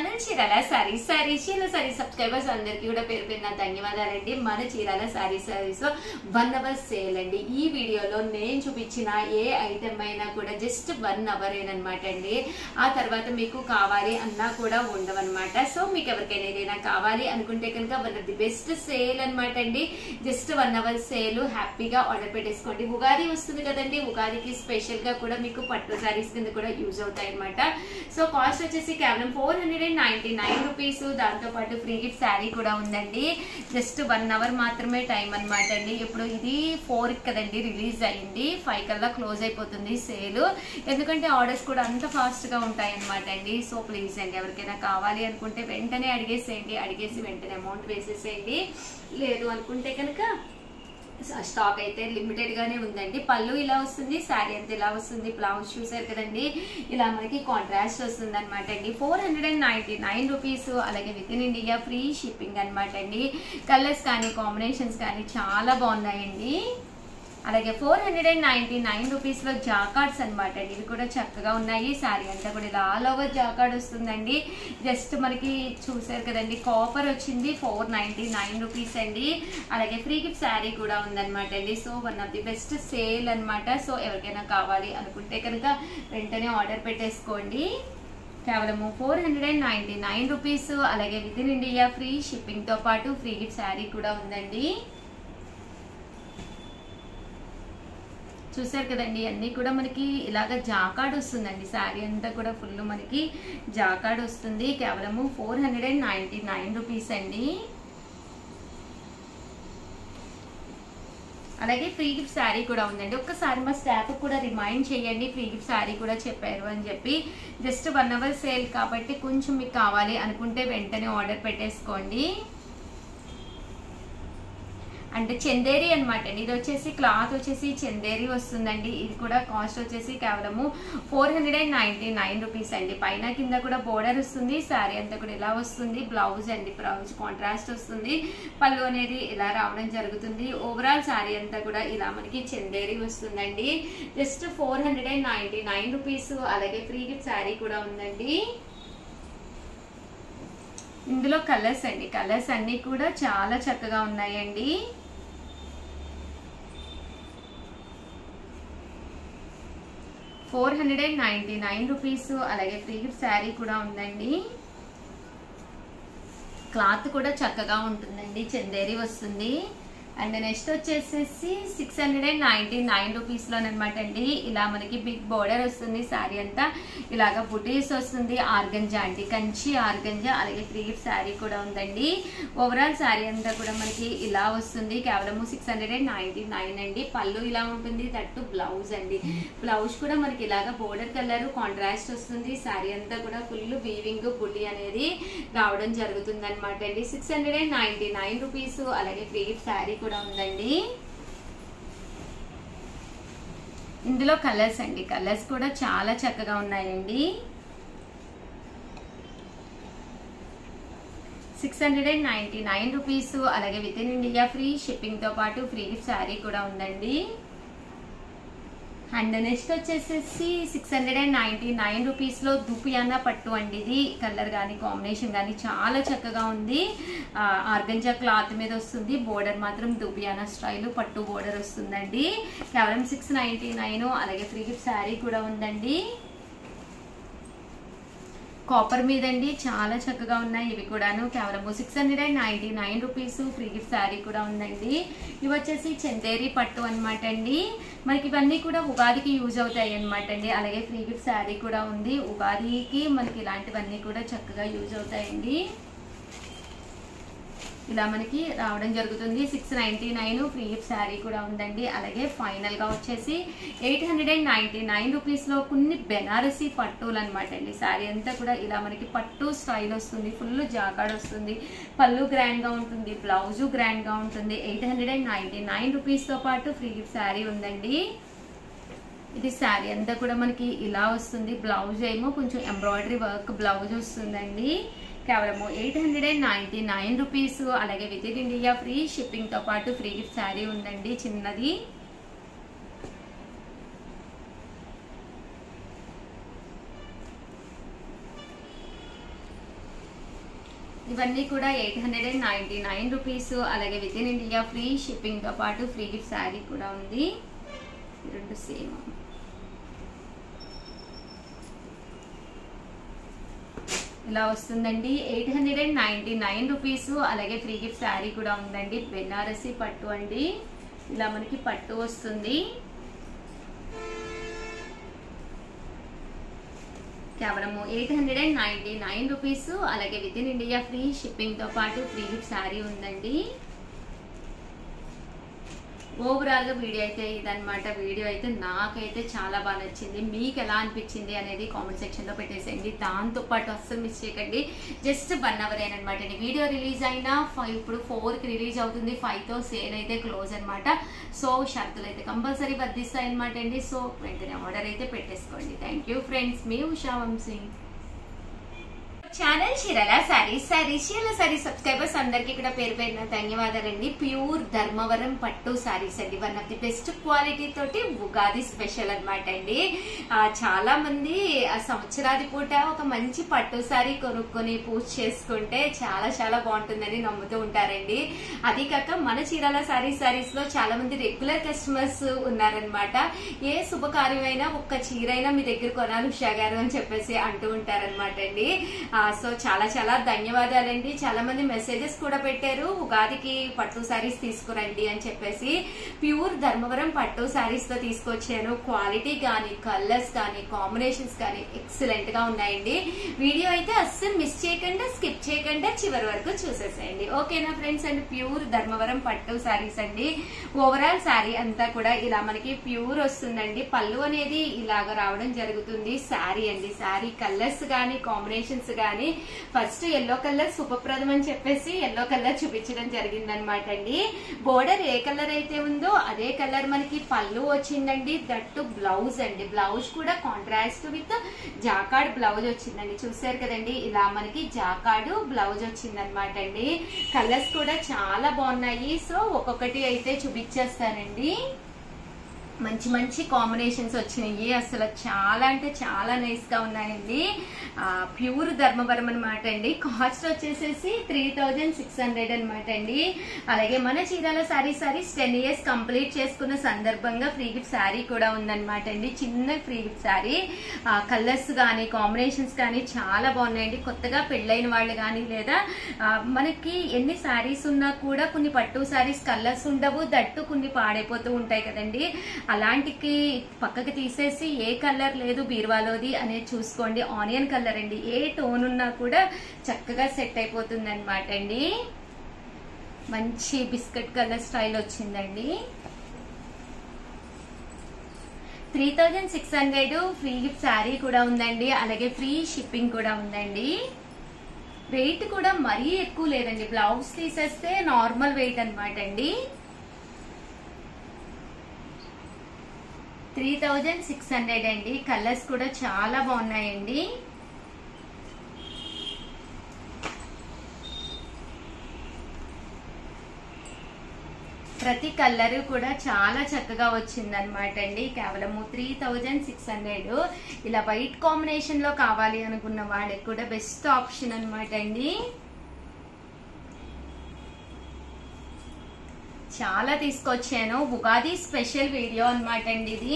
channel Chirala saree saree Chirala saree subscribers అందరికీ కూడా పేరు పేరున ధన్యవాదాలండి మన చీరాల సారీ సారీస్ లో వన్ అవర్ సేల్ అండి ఈ వీడియోలో నేను చూపించిన ఏ ఐటమ్ అయినా కూడా జస్ట్ వన్ అవర్ అనమాట అండి ఆ తర్వాత మీకు కావాలి అన్నా కూడా ఉండవన్నమాట సో మీకు ఎవరికైనా ఏదైనా కావాలి అనుకుంటే కనుక one of the best sale అనమాట అండి జస్ట్ వన్ అవర్ సేల్ హ్యాపీగా ఆర్డర్ పెట్టేసుకోండి ఉగాది వస్తుంది కదండి ఉగాదికి స్పెషల్ గా కూడా మీకు పట్టు సారీస్ కింద కూడా యూజ్ అవుతాయి అనమాట సో కాస్ట్ వచ్చేసి కేవలం four hundred and ninety nine rupees దాంతో పాటు ఫ్రీ గిఫ్ట్ శారీ కూడా ఉందండి జస్ట్ వన్ అవర్ మాత్రమే టైం అనమాట అండి ఇప్పుడు ఇది ఫోర్ కదండి రిలీజ్ అయ్యింది ఫైవ్ కల్లా క్లోజ్ అయిపోతుంది సేల్ ఎందుకంటే ఆర్డర్స్ కూడా అంత ఫాస్ట్ గా ఉంటాయి అనమాట అండి సో ప్లీజ్ అండి ఎవరికైనా కావాలి అనుకుంటే వెంటనే అడిగేసేయండి అడిగేసి వెంటనే అమౌంట్ వేసేసేయండి లేదు అనుకుంటే కనుక స్టాక్ అయితే లిమిటెడ్ గానే ఉందండి పళ్ళు ఇలా వస్తుంది శారీ అంతా ఇలా వస్తుంది బ్లౌజ్ చూసారు కదండి ఇలా మనకి కాంట్రాస్ట్ వస్తుంది అనమాట అండి four hundred and ninety nine rupees అలాగే within India free shipping అనమాట అండి కలర్స్ కానీ కాంబినేషన్స్ కానీ చాలా బాగున్నాయండి అలాగే four hundred and ninety nine rupees లో జాకార్డ్స్ అనమాట అండి ఇవి కూడా చక్కగా ఉన్నాయి శారీ అంతా కూడా ఇలా ఆల్ ఓవర్ జాకార్డ్ వస్తుందండి జస్ట్ మనకి చూసారు కదండి కాపర్ వచ్చింది ఫోర్ నైన్టీ నైన్ రూపీస్ అండి అలాగే ఫ్రీ గిఫ్ట్ శారీ కూడా ఉందన్నమాట అండి so one of the best sale అన్నమాట సో ఎవరికైనా కావాలి అనుకుంటే కనుక వెంటనే ఆర్డర్ పెట్టేసుకోండి కేవలము four hundred and ninety nine rupees అలాగే within India free shipping తో పాటు ఫ్రీ గిఫ్ట్ శారీ కూడా ఉందండి చూసారు కదండి అన్నీ కూడా మనకి ఇలాగ జాకాడ్ వస్తుందండి శారీ అంతా కూడా ఫుల్ మనకి జాకాడ్ వస్తుంది కేవలము four hundred and ninety nine rupees అండి అలాగే ఫ్రీ గిఫ్ట్ శారీ కూడా ఉందండి ఒక్కసారి మా స్టాఫ్ కూడా రిమైండ్ చేయండి ఫ్రీ గిఫ్ట్ శారీ కూడా చెప్పారు అని చెప్పి జస్ట్ వన్ అవర్ సేల్ కాబట్టి కొంచెం మీకు కావాలి అనుకుంటే వెంటనే ఆర్డర్ పెట్టేసుకోండి అంటే చందేరి అనమాట అండి ఇది వచ్చేసి క్లాత్ వచ్చేసి చందేరి వస్తుందండి ఇది కూడా కాస్ట్ వచ్చేసి కేవలము four hundred and ninety nine rupees అండి పైన కింద కూడా బోర్డర్ వస్తుంది శారీ అంతా కూడా ఇలా వస్తుంది బ్లౌజ్ అండి బ్లౌజ్ కాంట్రాస్ట్ వస్తుంది పళ్ళు అనేది ఇలా రావడం జరుగుతుంది ఓవరాల్ శారీ అంతా కూడా ఇలా మనకి చందేరి వస్తుందండి just four hundred and ninety nine rupees అలాగే ఫ్రీ గిఫ్ట్ శారీ కూడా ఉందండి ఇందులో కలర్స్ అండి కలర్స్ అన్ని కూడా చాలా చక్కగా ఉన్నాయండి four hundred and ninety nine rupees అలాగే ఫ్రీ గిఫ్ట్ శారీ కూడా ఉందండి క్లాత్ కూడా చక్కగా ఉంటుందండి చందేరి వస్తుంది అండ్ నెక్స్ట్ వచ్చేసేసి six hundred and ninety nine రూపీస్లోనమాట అండి ఇలా మనకి బిగ్ బోర్డర్ వస్తుంది శారీ అంతా ఇలాగ బుటీస్ వస్తుంది ఆర్గంజా అండి కంచి ఆర్గంజా అలాగే ఫ్రీ గిఫ్ట్ శారీ కూడా ఉందండి ఓవరాల్ శారీ అంతా కూడా మనకి ఇలా వస్తుంది కేవలము six hundred and ninety nine అండి పళ్ళు ఇలా ఉంటుంది తట్టు బ్లౌజ్ అండి బ్లౌజ్ కూడా మనకి ఇలాగ బోర్డర్ కలర్ కాంట్రాస్ట్ వస్తుంది శారీ అంతా కూడా ఫుల్ వీవింగ్ బుట్టి అనేది రావడం జరుగుతుంది అనమాట అండి six hundred and ninety nine rupees అలాగే ఫ్రీ గిఫ్ట్ శారీ కూడా ఉందండి ఇందులో కలర్స్ అండి కలర్స్ కూడా చాలా చక్కగా ఉన్నాయండి six hundred and ninety nine rupees అలాగే విత్ ఇన్ ఇండియా ఫ్రీ షిప్పింగ్తో పాటు ఫ్రీ గిఫ్ట్ శారీ కూడా ఉందండి అండ్ నెక్స్ట్ వచ్చేసేసి six hundred and ninety nine రూపీస్లో దుపియానా పట్టు అండి ఇది కలర్ కానీ కాంబినేషన్ కానీ చాలా చక్కగా ఉంది ఆర్గంజా క్లాత్ మీద వస్తుంది బోర్డర్ మాత్రం దుపియానా స్టైల్ పట్టు బోర్డర్ వస్తుందండి కేవలం సిక్స్ నైంటీ నైన్ అలాగే ఫ్రీ గిఫ్ట్ శారీ కూడా ఉందండి కాపర్ మీద అండి చాలా చక్కగా ఉన్నాయి ఇవి కూడాను కేవలం six hundred and ninety nine rupees free gift saree కూడా ఉందండి ఇవి వచ్చేసి చందేరి పట్టు అనమాట అండి మనకి ఇవన్నీ కూడా ఉగాదికి యూజ్ అవుతాయి అనమాట అండి అలాగే ఫ్రీ గిఫ్ట్ శారీ కూడా ఉంది ఉగాదికి మనకి ఇలాంటివన్నీ కూడా చక్కగా యూజ్ అవుతాయండి ఇలా మనకి రావడం జరుగుతుంది six ninety nine free gift saree కూడా ఉందండి అలాగే ఫైనల్గా వచ్చేసి eight hundred and ninety nine రూపీస్లో కొన్ని బెనారసీ పట్టులు అనమాట అండి శారీ అంతా కూడా ఇలా మనకి పట్టు స్టైల్ వస్తుంది ఫుల్ జాకాడ్ వస్తుంది పళ్ళు గ్రాండ్గా ఉంటుంది బ్లౌజు గ్రాండ్గా ఉంటుంది eight hundred and ninety nine రూపీస్తో పాటు ఫ్రీ గిఫ్ట్ శారీ ఉందండి ఇది శారీ అంతా కూడా మనకి ఇలా వస్తుంది బ్లౌజ్ ఏమో కొంచెం ఎంబ్రాయిడరీ వర్క్ బ్లౌజ్ వస్తుందండి కేవలము eight hundred and ninety nine rupees అలాగే విత్ ఇన్ ఇండియా ఫ్రీ షిప్పింగ్తో పాటు ఫ్రీ గిఫ్ట్ శారీ ఉందండి చిన్నది ఇవన్నీ కూడా eight hundred and ninety nine rupees అలాగే విత్ ఇన్ ఇండియా ఫ్రీ షిప్పింగ్తో పాటు ఫ్రీ గిఫ్ట్ శారీ కూడా ఉంది ఈ రెండు సేమ్ ఇలా వస్తుందండి eight hundred and ninety nine rupees అలాగే ఫ్రీ గిఫ్ట్ శారీ కూడా ఉందండి బెనారసి పట్టు అండి ఇలా మనకి పట్టు వస్తుంది కేవలము eight hundred and ninety nine rupees అలాగే విత్ ఇన్ ఇండియా ఫ్రీ షిప్పింగ్తో పాటు ఫ్రీ గిఫ్ట్ శారీ ఉందండి ఓవరాల్ గా వీడియో అయితే ఇదనమాట వీడియో అయితే నాకైతే చాలా బాగా నచ్చింది మీకు ఎలా అనిపించింది అనేది కామెంట్ సెక్షన్ లో పెట్టేసేయండి దాంతో పాటు అస్సలు మిస్ చేయకండి జస్ట్ వన్ అవర్ అనమాట వీడియో రిలీజ్ అయినా ఫైవ్ ఇప్పుడు ఫోర్ కి రిలీజ్ అవుతుంది ఫైవ్ తో సేల్ అయితే క్లోజ్ అనమాట సో షరతులు అయితే కంపల్సరీ వర్ధిస్తాయి అనమాట అండి సో వెంటనే ఆర్డర్ అయితే పెట్టేసుకోండి థ్యాంక్ యూ ఫ్రెండ్స్ మీ ఉషా వంశీ ఛానల్ చీరల సారీస్ సారీస్ చీరల సారీస్ సబ్స్క్రైబర్స్ అందరికి కూడా పేరు పేరున ధన్యవాదాలండి ప్యూర్ ధర్మవరం పట్టు సారీస్ అండి one of the best quality తోటి ఉగాది స్పెషల్ అనమాట అండి ఆ, చాలా మంది ఆ సంవత్సరాది పూట ఒక మంచి పట్టు సారీ కొనుక్కొని పూజ చేసుకుంటే చాలా చాలా బాగుంటుందని నమ్ముతూ ఉంటారండి అది కాక మన చీరాల సారీస్ సారీస్ లో చాలా మంది రెగ్యులర్ కస్టమర్స్ ఉన్నారనమాట ఏ శుభకార్యమైనా ఒక్క చీరైనా మీ దగ్గర కొనాలి ఉషా గారు అని చెప్పేసి అంటూ ఉంటారనమాట అండి ఆ, సో చాలా చాలా ధన్యవాదాలండి చాలా మంది మెసేజెస్ కూడా పెట్టారు ఉగాదికి పట్టు సారీస్ తీసుకురండి అని చెప్పేసి ప్యూర్ ధర్మవరం పట్టు సారీస్ తో తీసుకొచ్చాను క్వాలిటీ కానీ కలర్స్ కానీ కాంబినేషన్స్ కానీ ఎక్సలెంట్ గా ఉన్నాయండి వీడియో అయితే అస్సలు మిస్ చేయకుండా స్కిప్ చేయకుండా చివరి వరకు చూసేసేయండి ఓకేనా ఫ్రెండ్స్ అండ్ ప్యూర్ ధర్మవరం పట్టు సారీస్ అండి ఓవరాల్ సారీ అంతా కూడా ఇలా మనకి ప్యూర్ వస్తుందండి పళ్ళు అనేది ఇలాగ రావడం జరుగుతుంది శారీ అండి శారీ కలర్స్ కానీ కాంబినేషన్స్ కానీ ఫస్ట్ ఎల్లో కలర్ శుభప్రదం అని చెప్పేసి ఎల్లో కలర్ చూపించడం జరిగింది అనమాట అండి బోర్డర్ ఏ కలర్ అయితే ఉందో అదే కలర్ మనకి పళ్ళు వచ్చిందండి దట్టు బ్లౌజ్ అండి బ్లౌజ్ కూడా కాంట్రాస్ట్ విత్ జాకాడ్ బ్లౌజ్ వచ్చిందండి చూసారు కదండి ఇలా మనకి జాకాడు బ్లౌజ్ వచ్చింది అనమాట అండి కలర్స్ కూడా చాలా బాగున్నాయి సో ఒక్కొక్కటి అయితే చూపించేస్తానండి మంచి మంచి కాంబినేషన్స్ వచ్చినాయి అసలు చాలా అంటే చాలా నైస్ గా ఉన్నాయండి ప్యూర్ ధర్మవరం అనమాట అండి కాస్ట్ వచ్చేసేసి త్రీ థౌజండ్ సిక్స్ హండ్రెడ్ అనమాట అండి అలాగే మన Chirala saree sarees ten years complete చేసుకున్న సందర్భంగా ఫ్రీ గిఫ్ట్ శారీ కూడా ఉందన్నమాట అండి చిన్న ఫ్రీ గిఫ్ట్ శారీ కలర్స్ కానీ కాంబినేషన్స్ కానీ చాలా బాగున్నాయండి కొత్తగా పెళ్ళైన వాళ్ళు కానీ లేదా ఆ, మనకి ఎన్ని శారీస్ ఉన్నా కూడా కొన్ని పట్టు శారీస్ కలర్స్ ఉండవు దట్టు కొన్ని పాడైపోతూ ఉంటాయి కదండి అలాంటికి పక్కకి తీసేసి ఏ కలర్ లేదు బీరువాలోది అనేది చూసుకోండి ఆనియన్ కలర్ అండి ఏ టోన్ ఉన్నా కూడా చక్కగా సెట్ అయిపోతుంది అనమాట అండి మంచి బిస్కెట్ కలర్ స్టైల్ వచ్చిందండి three thousand six hundred free gift saree కూడా ఉందండి అలాగే ఫ్రీ షిప్పింగ్ కూడా ఉందండి వెయిట్ కూడా మరీ ఎక్కువ లేదండి బ్లౌజ్ తీసేస్తే నార్మల్ వెయిట్ అనమాట అండి త్రీ థౌజండ్ సిక్స్ హండ్రెడ్ అండి కలర్స్ కూడా చాలా బాగున్నాయండి ప్రతి కలర్ కూడా చాలా చక్కగా వచ్చిందనమాట అండి కేవలము త్రీ థౌజండ్ సిక్స్ హండ్రెడ్ ఇలా వైట్ కాంబినేషన్ లో కావాలి అనుకున్న వాళ్ళకి కూడా బెస్ట్ ఆప్షన్ అనమాట అండి చాలా తీసుకొచ్చాను ఉగాది స్పెషల్ వీడియో అనమాట అండి ఇది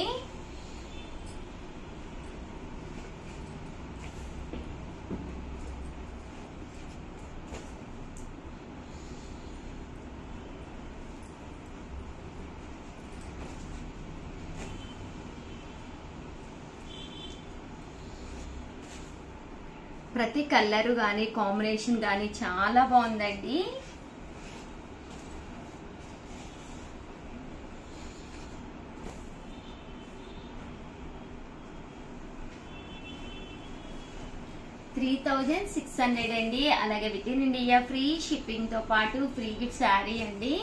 ప్రతి కలరు కానీ కాంబినేషన్ కానీ చాలా బాగుందండి త్రీ థౌజండ్ సిక్స్ హండ్రెడ్ అండి అలాగే within India free shipping తో పాటు ఫ్రీ గిఫ్ట్ శారీ అండి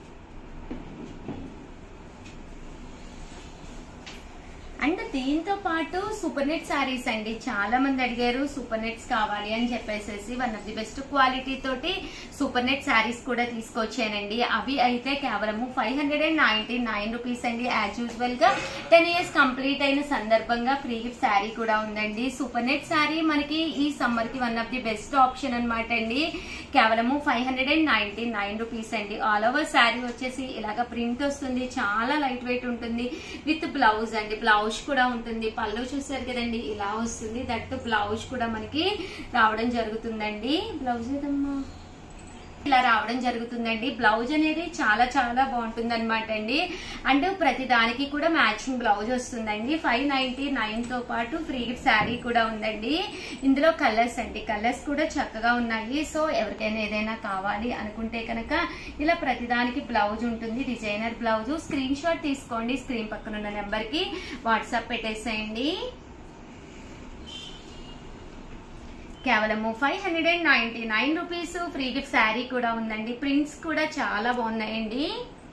అండ్ దీంతో పాటు పాటు సూపర్ నెట్ శారీస్ అండి చాలా మంది అడిగారు సూపర్ నెట్స్ కావాలి అని చెప్పేసి one of the best quality తోటి సూపర్ నెట్ శారీస్ కూడా తీసుకొచ్చానండి అవి అయితే కేవలము five hundred and ninety nine rupees అండి యాజ్ యూజువల్ గా టెన్ ఇయర్స్ కంప్లీట్ అయిన సందర్భంగా ఫ్రీ గిఫ్ట్ శారీ కూడా ఉందండి సూపర్ నెట్ శారీ మనకి ఈ సమ్మర్ కి one of the best option అనమాట అండి కేవలము five hundred and ninety nine rupees అండి ఆల్ ఓవర్ శారీ వచ్చేసి ఇలాగ ప్రింట్ వస్తుంది చాలా లైట్ వెయిట్ ఉంటుంది విత్ బ్లౌజ్ అండి బ్లౌజ్ కూడా ఉంటుంది పళ్ళు చూసారు కదండి ఇలా వస్తుంది దట్ బ్లౌజ్ కూడా మనకి రావడం జరుగుతుందండి బ్లౌజ్ ఏదమ్మా ఇలా రావడం జరుగుతుందండి బ్లౌజ్ అనేది చాలా చాలా బాగుంటుంది అనమాట అండి అండ్ ప్రతి దానికి కూడా మ్యాచింగ్ బ్లౌజ్ వస్తుందండి ఫైవ్ నైన్టీ నైన్ తో పాటు ఫ్రీ గిఫ్ట్ శారీ కూడా ఉందండి ఇందులో కలర్స్ అండి కలర్స్ కూడా చక్కగా ఉన్నాయి సో ఎవరికైనా ఏదైనా కావాలి అనుకుంటే కనుక ఇలా ప్రతి దానికి బ్లౌజ్ ఉంటుంది డిజైనర్ బ్లౌజ్ స్క్రీన్ షాట్ తీసుకోండి స్క్రీన్ పక్కన ఉన్న నెంబర్ కి వాట్సాప్ పెట్టేసేయండి కేవలము five hundred and ninety nine rupees free gift saree కూడా ఉందండి ప్రింట్స్ కూడా చాలా బాగున్నాయండి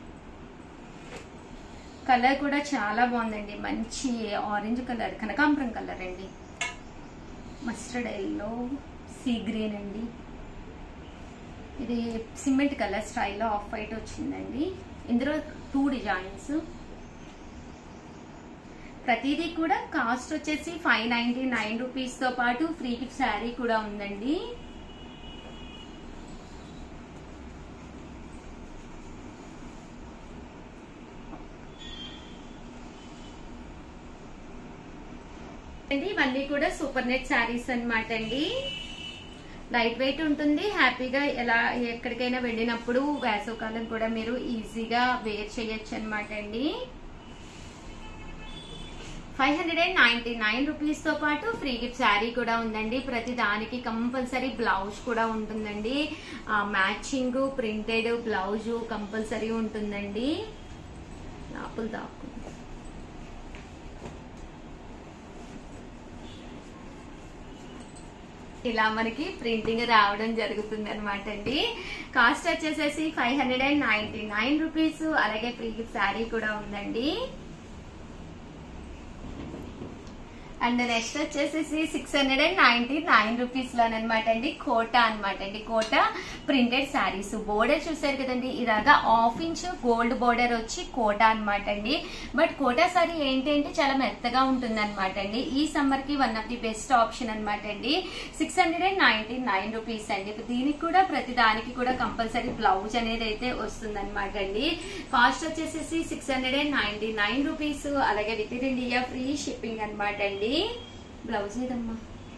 కలర్ కూడా చాలా బాగుందండి మంచి ఆరెంజ్ కలర్ కనకాంబరం కలర్ అండి మస్టర్డ్ ఎల్లో సీ గ్రీన్ అండి ఇది సిమెంట్ కలర్ స్టైల్లో ఆఫ్ వైట్ వచ్చిందండి ఇందులో టూ డిజైన్స్ ప్రతిదీ కూడా కాస్ట్ వచ్చేసి ఫైవ్ నైన్టీ నైన్ రూపీస్ తో పాటు ఫ్రీ గిఫ్ట్ శారీ కూడా ఉందండి అండి ఇవన్నీ కూడా సూపర్ నెట్ శారీస్ అనమాట అండి లైట్ వెయిట్ ఉంటుంది హ్యాపీగా ఎలా ఎక్కడికైనా వెళ్ళినప్పుడు వేసవకాలం కూడా మీరు ఈజీగా వేర్ చేయొచ్చు అనమాట అండి five hundred and ninety nine rupees తో పాటు ఫ్రీ గిఫ్ట్ శారీ కూడా ఉందండి ప్రతి దానికి కంపల్సరీ బ్లౌజ్ కూడా ఉంటుందండి మ్యాచింగ్ ప్రింటెడ్ బ్లౌజ్ కంపల్సరీ ఉంటుందండి లోపల దాక్కు ఇలా మనకి ప్రింటింగ్ రావడం జరుగుతుంది అనమాట అండి కాస్ట్ వచ్చేసేసి five hundred and ninety nine rupees అలాగే ఫ్రీ గిఫ్ట్ శారీ కూడా ఉందండి అండ్ నెక్స్ట్ వచ్చేసేసి six hundred and ninety nine rupees లోనమాట అండి కోటా అనమాట అండి కోటా ప్రింటెడ్ శారీస్ బోర్డర్ చూసారు కదండి ఇలాగా హాఫ్ ఇంచ్ గోల్డ్ బోర్డర్ వచ్చి కోటా అనమాట అండి బట్ కోటా సారీ ఏంటంటే చాలా మెత్తగా ఉంటుంది అనమాట అండి ఈ సమ్మర్ కి one of the best option అనమాట అండి six hundred and ninety nine rupees అండి దీనికి కూడా ప్రతి దానికి కూడా కంపల్సరీ బ్లౌజ్ అనేది అయితే వస్తుంది అనమాట అండి కాస్ట్ వచ్చేసేసి six hundred and ninety nine rupees అలాగే within India free shipping అనమాట అండి బ్లౌజ్ ఏదమ్మా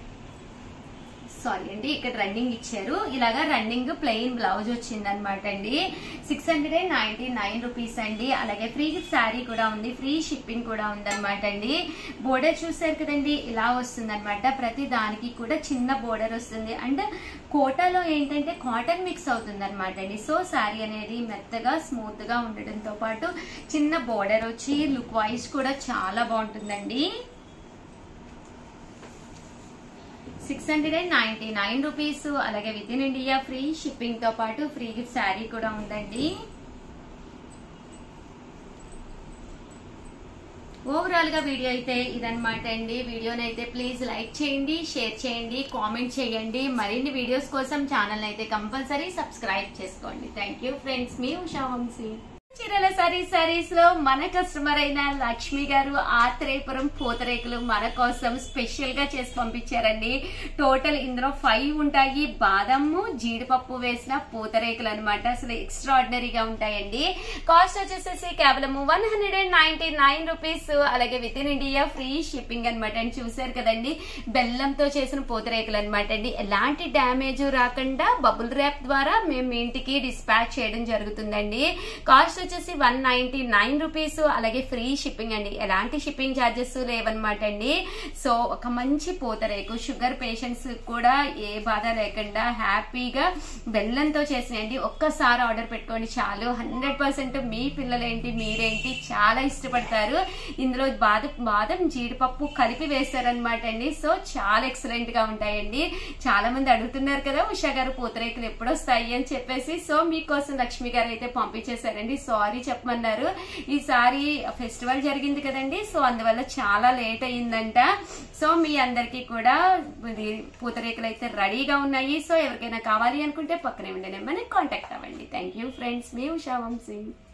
సారీ అండి ఇక్కడ రన్నింగ్ ఇచ్చారు ఇలాగా రన్నింగ్ ప్లెయిన్ బ్లౌజ్ వచ్చింది అనమాట అండి six hundred and ninety nine rupees అండి అలాగే ఫ్రీ శారీ కూడా ఉంది ఫ్రీ షిప్పింగ్ కూడా ఉంది అనమాట అండి బోర్డర్ చూసారు కదండి ఇలా వస్తుంది అనమాట ప్రతి దానికి కూడా చిన్న బోర్డర్ వస్తుంది అండ్ కోటాలో ఏంటంటే కాటన్ మిక్స్ అవుతుంది అనమాట అండి సో శారీ అనేది మెత్తగా స్మూత్ గా ఉండడంతో పాటు చిన్న బోర్డర్ వచ్చి లుక్ వైజ్ కూడా చాలా బాగుంటుందండి six hundred and ninety nine rupees అలాగే within India free shipping తో పాటు ఫ్రీ గిఫ్ట్ శారీ కూడా ఉందండి ఓవరాల్ గా వీడియో అయితే ఇదనమాట అండి వీడియోని అయితే ప్లీజ్ లైక్ చేయండి షేర్ చేయండి కామెంట్ చేయండి మరిన్ని వీడియోస్ కోసం ఛానల్ అయితే కంపల్సరీ సబ్స్క్రైబ్ చేసుకోండి థ్యాంక్ యూ ఫ్రెండ్స్ మీ ఉషా వంశీ చీరల సరీ సారీస్ లో మన కస్టమర్ అయిన లక్ష్మి గారు ఆత్రేయపురం పూతరేకులు మన కోసం స్పెషల్ గా చేసి పంపించారండి టోటల్ ఇందులో ఫైవ్ ఉంటాయి బాదము జీడిపప్పు వేసిన పూతరేకులు అనమాట అసలు ఎక్స్ట్రాడినరీగా ఉంటాయండి కాస్ట్ వచ్చేసేసి కేవలం one hundred and ninety nine rupees అలాగే within India free shipping అనమాట అండి చూసారు కదండి బెల్లంతో చేసిన పూతరేకులు అనమాట అండి ఎలాంటి డ్యామేజ్ రాకుండా బబుల్ ర్యాప్ ద్వారా మేము మీ ఇంటికి డిస్పాచ్ చేయడం జరుగుతుందండి కాస్ట్ వచ్చేసి వన్ నైన్టీ నైన్ రూపీస్ అలాగే ఫ్రీ షిప్పింగ్ అండి ఎలాంటి షిప్పింగ్ ఛార్జెస్ లేవన్నమాట అండి సో ఒక మంచి పూతరేకు షుగర్ పేషెంట్స్ కూడా ఏ బాధ లేకుండా హ్యాపీగా బెల్లంతో చేసినండి ఒక్కసారి ఆర్డర్ పెట్టుకోండి చాలు హండ్రెడ్ పర్సెంట్ మీ పిల్లలేంటి మీరేంటి చాలా ఇష్టపడతారు ఇందులో బాదం బాదం జీడిపప్పు కలిపి వేస్తారనమాట అండి సో చాలా ఎక్సలెంట్ గా ఉంటాయండి చాలా మంది అడుగుతున్నారు కదా ఉషా గారు పూతరేకులు ఎప్పుడు వస్తాయి అని చెప్పేసి సో మీకోసం లక్ష్మి గారు అయితే పంపించేశారండి సో సారీ చెప్పమన్నారు ఈసారి ఫెస్టివల్ జరిగింది కదండి సో అందువల్ల చాలా లేట్ అయ్యిందంట సో మీ అందరికీ కూడా ఇది పూతరేకులు అయితే రెడీగా ఉన్నాయి సో ఎవరికైనా కావాలి అనుకుంటే పక్కనే ఉండే నెంబర్ని కాంటాక్ట్ అవ్వండి థ్యాంక్ యూ ఫ్రెండ్స్ మీ ఉషా వంశీ